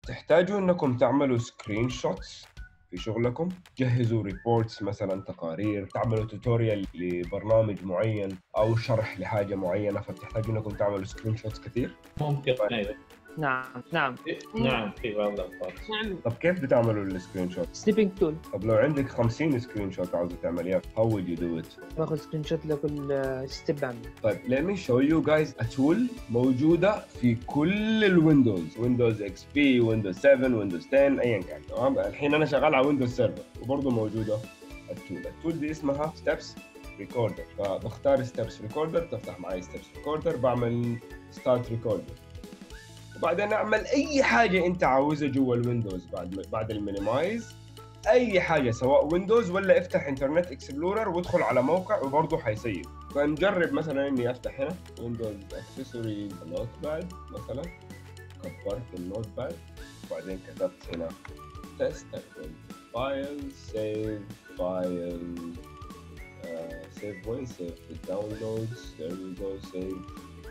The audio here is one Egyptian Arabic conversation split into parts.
تحتاجوا انكم تعملوا سكرين شوتس في شغلكم جهزوا ريبورتس مثلا تقارير تعملوا توتوريال لبرنامج معين او شرح لحاجه معينه فبتحتاجوا انكم تعملوا سكرين شوتس كثير ممكن ايوه نعم نعم نعم في بعض الاوقات نعم طب كيف بتعملوا السكرين شوت سليبنج تول طب لو عندك 50 سكرين شوت عاوزه تعمليها how would you do it باخذ سكرين شوت لكل ستيب بعمله طيب let me show you guys a tool موجودة في كل الويندوز ويندوز اكس بي ويندوز 7 ويندوز 10 ايا كان تمام الحين انا شغال على ويندوز سيرفر وبرضه موجودة التول التول دي اسمها ستيبس ريكوردر فبختار ستيبس ريكوردر تفتح معي ستيبس ريكوردر بعمل ستارت ريكوردر وبعدين اعمل اي حاجة انت عاوزها جوا الويندوز بعد بعد المينيمايز اي حاجة سواء ويندوز ولا افتح انترنت اكسبلورر وادخل على موقع وبرضه حيسيب فنجرب مثلا اني افتح هنا ويندوز اكسسوري نوت باد مثلا كبرت النوت باد وبعدين كتبت هنا تيست فايل سيف فايل سيف وين سيف الداونلودز there we go save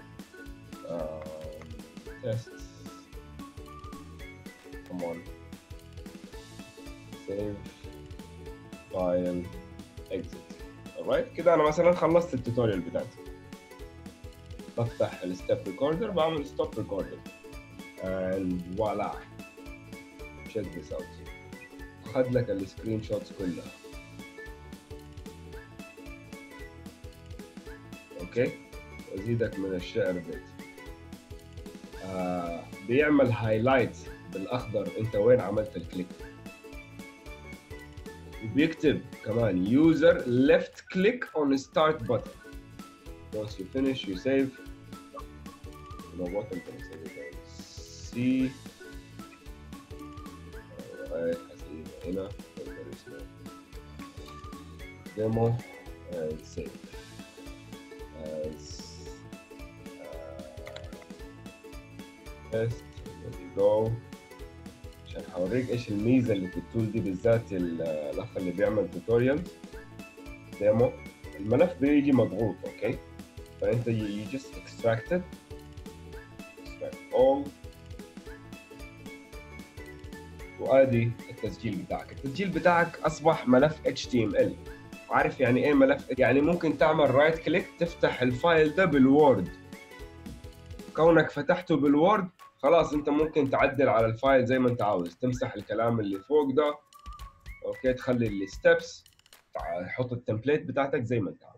um, tests come on save file exit alright كده انا مثلا خلصت التوتوريال بتاعتي بفتح الستيب ريكوردر بعمل ستوب ريكوردر and voila check this out خد لك السكرين شوتس كلها اوكي وازيدك من الشعر بيت آه بيعمل هايلايت بالاخضر انت وين عملت الكليك وبيكتب كمان user left click on start button once you finish you save you know what I'm gonna save it on C alright هسيبها هنا folder اسمه demo and save as uh, test there you go عشان هوريك ايش الميزه اللي في التول دي بالذات ال- الاخ اللي بيعمل توتوريال ديمو الملف بيجي مضغوط اوكي فانت you just extract it extract all وادي التسجيل بتاعك التسجيل بتاعك اصبح ملف HTML عارف يعني ايه ملف يعني ممكن تعمل رايت كليك تفتح الفايل ده بالوورد كونك فتحته بالوورد خلاص انت ممكن تعدل على الفايل زي ما انت عاوز تمسح الكلام اللي فوق ده اوكي تخلي الستبس تحط التمبليت بتاعتك زي ما انت عاوز